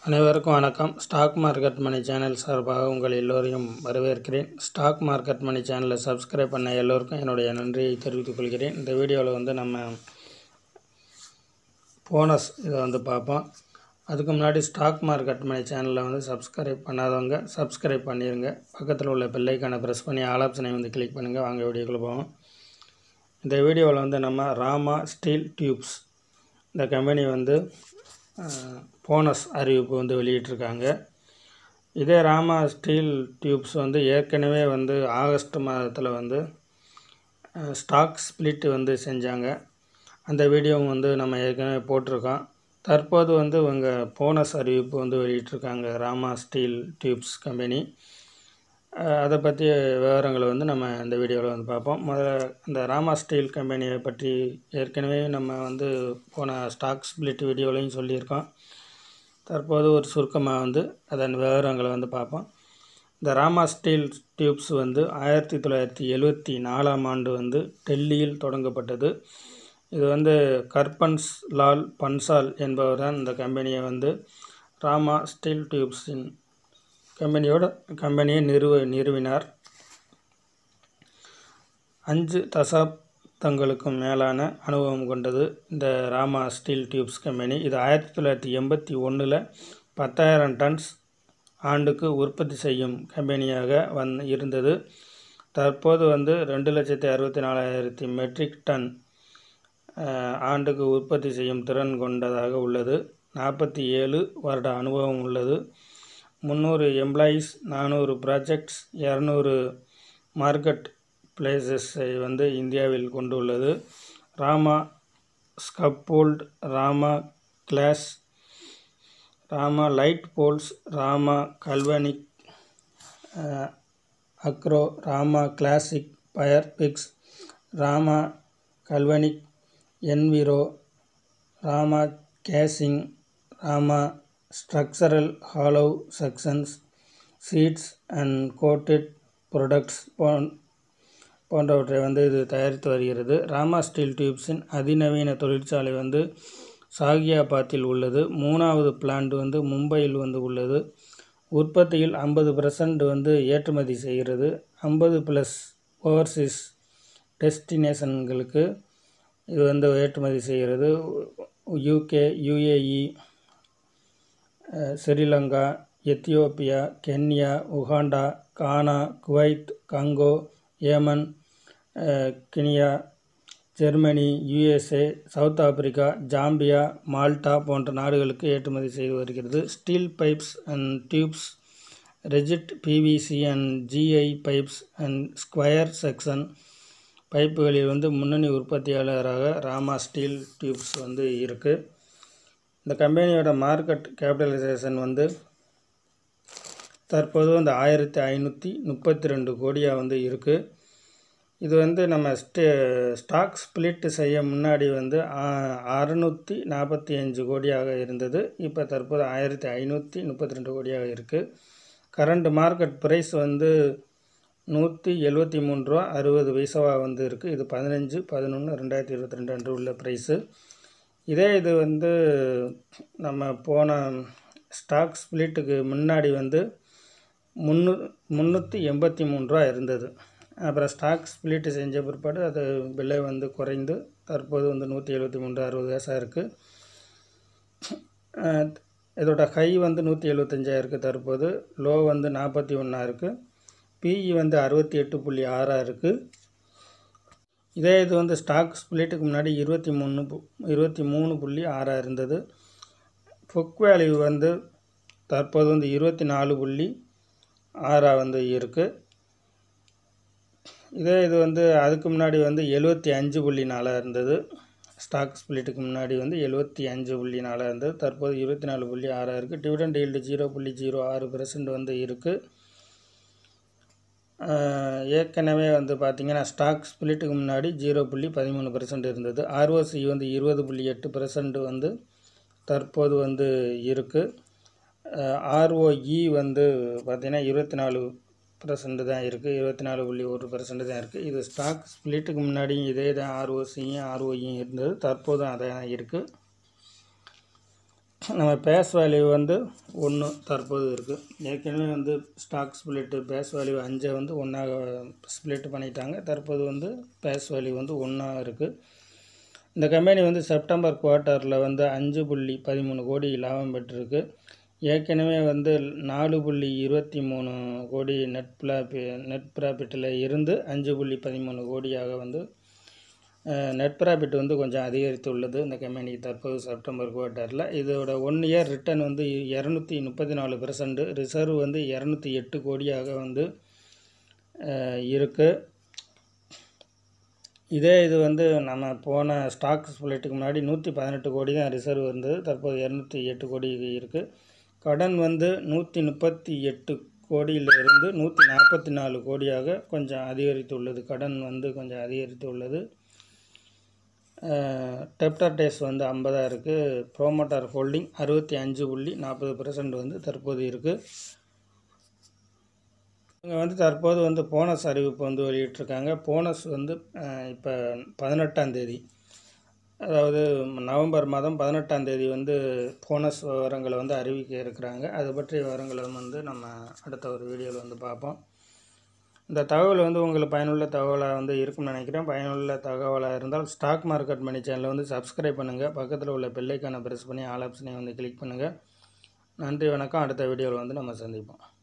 அனைவருக்கும் வணக்கம் stock market மணி channel சார்பாக உங்கள் எல்லோரையும் வரவேற்கிறேன் ஸ்டாக் மார்க்கெட் மணி சேனலை சப்ஸ்கிரைப் பண்ண எல்லோருக்கும் என்னுடைய நன்றியை தெரிவித்துக் கொள்கிறேன் இந்த வீடியோவில் வந்து நம்ம போனஸ் இதை வந்து பார்ப்போம் அதுக்கு முன்னாடி ஸ்டாக் மார்க்கெட் மணி சேனலில் வந்து சப்ஸ்கிரைப் பண்ணாதவங்க சப்ஸ்கிரைப் பண்ணிடுங்க பக்கத்தில் உள்ள பெல்லைக்கான ப்ரெஸ் பண்ணி ஆல் ஆப்ஷனை வந்து கிளிக் பண்ணுங்கள் வாங்க வீடியோக்குள்ளே போவோம் இந்த வீடியோவில் வந்து நம்ம ராமா ஸ்டீல் டியூப்ஸ் இந்த கம்பெனி வந்து போனஸ் அறிவிப்பு வந்து வெளியிட்டிருக்காங்க இதே ராமா ஸ்டீல் டியூப்ஸ் வந்து ஏற்கனவே வந்து ஆகஸ்ட் மாதத்தில் வந்து ஸ்டாக் ஸ்பிளிட் வந்து செஞ்சாங்க அந்த வீடியோவும் வந்து நம்ம ஏற்கனவே போட்டிருக்கோம் தற்போது வந்து இவங்க போனஸ் அறிவிப்பு வந்து வெளியிட்டிருக்காங்க ராமா ஸ்டீல் டியூப்ஸ் கம்பெனி அதை பற்றிய விவரங்களை வந்து நம்ம இந்த வீடியோவில் வந்து பார்ப்போம் முதல்ல இந்த ராமா ஸ்டீல் கம்பெனியை பற்றி ஏற்கனவே நம்ம வந்து போன ஸ்டாக் ஸ்பிளிட் வீடியோலையும் சொல்லியிருக்கோம் தற்போது ஒரு சுருக்கமாக வந்து அதன் விவரங்களை வந்து பார்ப்போம் இந்த ராமா ஸ்டீல் டியூப்ஸ் வந்து ஆயிரத்தி தொள்ளாயிரத்தி எழுவத்தி நாலாம் ஆண்டு வந்து டெல்லியில் தொடங்கப்பட்டது இது வந்து கர்பன்ஸ் லால் பன்சால் என்பவர் தான் இந்த கம்பெனியை வந்து ராமா ஸ்டீல் டியூப்ஸின் கம்பெனியோட கம்பெனியை நிறுவ நிறுவினார் அஞ்சு தசாப்தங்களுக்கும் மேலான அனுபவம் கொண்டது இந்த ராமா ஸ்டீல் டியூப்ஸ் கம்பெனி இது ஆயிரத்தி தொள்ளாயிரத்தி எண்பத்தி ஒன்றில் பத்தாயிரம் டன்ஸ் ஆண்டுக்கு உற்பத்தி செய்யும் கம்பெனியாக வந் இருந்தது தற்போது வந்து ரெண்டு லட்சத்தி அறுபத்தி நாலாயிரத்தி மெட்ரிக் டன் ஆண்டுக்கு உற்பத்தி செய்யும் திறன் கொண்டதாக உள்ளது நாற்பத்தி ஏழு வருட அனுபவம் உள்ளது முந்நூறு எம்ப்ளாயீஸ் நானூறு ப்ராஜெக்ட்ஸ் இரநூறு மார்க்கெட் பிளேசஸை வந்து இந்தியாவில் கொண்டுள்ளது Rama scaffold Rama glass Rama light poles Rama galvanic agro Rama classic fire fix Rama galvanic enviro Rama casing Rama structural hollow sections sheets and coated products போன் போன்றவற்றை வந்து இது தயாரித்து வருகிறது ராமா ஸ்டீல் டியூப்ஸின் அதிநவீன தொழிற்சாலை வந்து சாகியாபாத்தில் உள்ளது மூணாவது பிளான்ட் வந்து மும்பையில் வந்து உள்ளது உற்பத்தியில் ஐம்பது பர்சன்ட் வந்து ஏற்றுமதி செய்கிறது ஐம்பது ப்ளஸ் ஓவர்சீஸ் டெஸ்டினேஷன்களுக்கு இது வந்து ஏற்றுமதி செய்கிறது UK UAE Sri Lanka Ethiopia Kenya Uganda Ghana Kuwait Congo Yemen Guinea Germany USA South Africa Zambia Malta போன்ற நாடுகளுக்கு ஏற்றுமதி செய்து வருகிறது steel pipes and tubes rigid PVC and GI pipes and square section பைப்புகளில் வந்து முன்னணி உற்பத்தியாளராக ராமா ஸ்டீல் டியூப்ஸ் வந்து இருக்குது இந்த கம்பெனியோட மார்க்கெட் கேபிட்டலைசேஷன் வந்து தற்போது வந்து ஆயிரத்தி ஐநூற்றி முப்பத்தி ரெண்டு கோடியாக வந்து இருக்குது இது வந்து நம்ம ஸ்டே ஸ்டாக் ஸ்பிளிட் செய்ய முன்னாடி வந்து அறுநூற்றி நாற்பத்தி அஞ்சு கோடியாக இருந்தது இப்போ தற்போது ஆயிரத்தி ஐநூற்றி முப்பத்தி ரெண்டு கோடியாக இருக்குது கரண்ட் மார்க்கெட் ப்ரைஸ் வந்து நூற்றி எழுபத்தி மூணு ரூபா அறுபது பைசாவாக வந்து இருக்குது இது பதினஞ்சு பதினொன்று ரெண்டாயிரத்தி இருபத்தி ரெண்டு அன்று உள்ள ப்ரைஸு இதே இது வந்து நம்ம போன ஸ்டாக் ஸ்பிளிட்டுக்கு முன்னாடி வந்து முந்நூ முந்நூற்றி எண்பத்தி மூணு ரூபா இருந்தது அப்புறம் ஸ்டாக் ஸ்பிளிட் செஞ்ச பிற்பாடு அது விலை வந்து குறைந்து தற்போது வந்து நூற்றி எழுபத்தி மூன்று அறுபது காசாக இருக்குது இதோட ஹை வந்து நூற்றி எழுபத்தஞ்சாக இருக்குது தற்போது லோ வந்து நாற்பத்தி ஒன்றா இருக்குது பிஇ வந்து அறுபத்தி எட்டு புள்ளி ஆறாக இருக்குது இதே இது வந்து ஸ்டாக் ஸ்பிளிட்டுக்கு முன்னாடி இருபத்தி மூணு இருபத்தி மூணு புள்ளி ஆறாக இருந்தது புக் வேல்யூ வந்து தற்போது வந்து இருபத்தி நாலு புள்ளி ஆறாக வந்து இருக்குது இதே இது வந்து அதுக்கு முன்னாடி வந்து எழுபத்தி அஞ்சு புள்ளி நாலாக இருந்தது ஸ்டாக் ஸ்பிளிட்டுக்கு முன்னாடி வந்து எழுபத்தி அஞ்சு புள்ளி நாலாக இருந்தது தற்போது இருபத்தி நாலு புள்ளி ஆறாக இருக்குது டிவிடெண்ட் ஈல்டு ஜீரோ புள்ளி ஜீரோ ஆறு பெர்சன்ட் வந்து இருக்குது ஏற்கனவே வந்து பார்த்திங்கன்னா ஸ்டாக் ஸ்பிளிட்டுக்கு முன்னாடி ஜீரோ புள்ளி பதிமூணு பர்சன்ட் இருந்தது ஆர்ஓசி வந்து இருபது புள்ளி எட்டு பர்சன்ட் வந்து தற்போது வந்து இருக்குது ஆர்ஓஇ வந்து பார்த்திங்கன்னா இருபத்தி நாலு பர்சன்ட் தான் இருக்குது இருபத்தி நாலு புள்ளி ஒரு பர்சன்ட் தான் இருக்குது இது ஸ்டாக் ஸ்பிளிட்டுக்கு முன்னாடியும் இதே தான் ஆர்ஓசியும் ஆர்ஓஇயும் இருந்தது தற்போதும் அதான் இருக்குது நம்ம பேஸ் வேல்யூ வந்து ஒன்று தற்போது இருக்குது ஏற்கனவே வந்து ஸ்டாக் ஸ்பிளிட்டு பேஸ் வேல்யூ அஞ்சை வந்து ஒன்றாக ஸ்ப்ளிட் பண்ணிட்டாங்க தற்போது வந்து பேஸ் வேல்யூ வந்து ஒன்றா இருக்குது இந்த கம்பெனி வந்து செப்டம்பர் குவார்ட்டரில் வந்து அஞ்சு புள்ளி பதிமூணு கோடி லாபம் பெற்றிருக்கு ஏற்கனவே வந்து நாலு புள்ளி இருபத்தி மூணு கோடி நெட் ப்ராஃபி நெட் ப்ராஃபிட்டில் இருந்து அஞ்சு புள்ளி பதிமூணு கோடியாக வந்து நெட் ப்ராஃபிட் வந்து கொஞ்சம் அதிகரித்துள்ளது இந்த கம்பெனிக்கு தற்போது செப்டம்பர் குவார்ட்டரில் இதோட ஒன் இயர் ரிட்டர்ன் வந்து இரநூத்தி முப்பத்தி நாலு பெர்சன்ட் ரிசர்வ் வந்து இரநூத்தி எட்டு கோடியாக வந்து இருக்குது இதே இது வந்து நம்ம போன ஸ்டாக் ஸ்பிளிட்டுக்கு முன்னாடி நூற்றி பதினெட்டு கோடி தான் ரிசர்வ் இருந்தது தற்போது இரநூத்தி எட்டு கோடி இருக்குது கடன் வந்து நூற்றி முப்பத்தி எட்டு கோடியிலிருந்து நூற்றி நாற்பத்தி நாலு கோடியாக கொஞ்சம் அதிகரித்துள்ளது கடன் வந்து கொஞ்சம் அதிகரித்துள்ளது டெப்டர் டேஸ் வந்து ஐம்பதாக இருக்குது ப்ரோமோட்டார் ஹோல்டிங் அறுபத்தி அஞ்சு புள்ளி நாற்பது பர்சன்ட் வந்து தற்போது இருக்குது இங்கே வந்து தற்போது வந்து போனஸ் அறிவிப்பு வந்து வெளியிட்டிருக்காங்க போனஸ் வந்து இப்போ பதினெட்டாம் தேதி அதாவது நவம்பர் மாதம் பதினெட்டாம் தேதி வந்து போனஸ் விவரங்களை வந்து அறிவிக்க இருக்கிறாங்க அது பற்றிய விவரங்களை வந்து நம்ம அடுத்த ஒரு வீடியோவில் வந்து பார்ப்போம் இந்த தகவல் வந்து உங்களுக்கு பயனுள்ள தகவலாக வந்து இருக்கும்னு நினைக்கிறேன் பயனுள்ள தகவலாக இருந்தால் ஸ்டாக் மார்க்கெட் மணி சேனலை வந்து சப்ஸ்கிரைப் பண்ணுங்கள் பக்கத்தில் உள்ள பெல்லைக்கான ப்ரெஸ் பண்ணி ஆல் ஆப்ஷனை வந்து கிளிக் பண்ணுங்கள் நன்றி வணக்கம் அடுத்த வீடியோவில் வந்து நம்ம சந்திப்போம்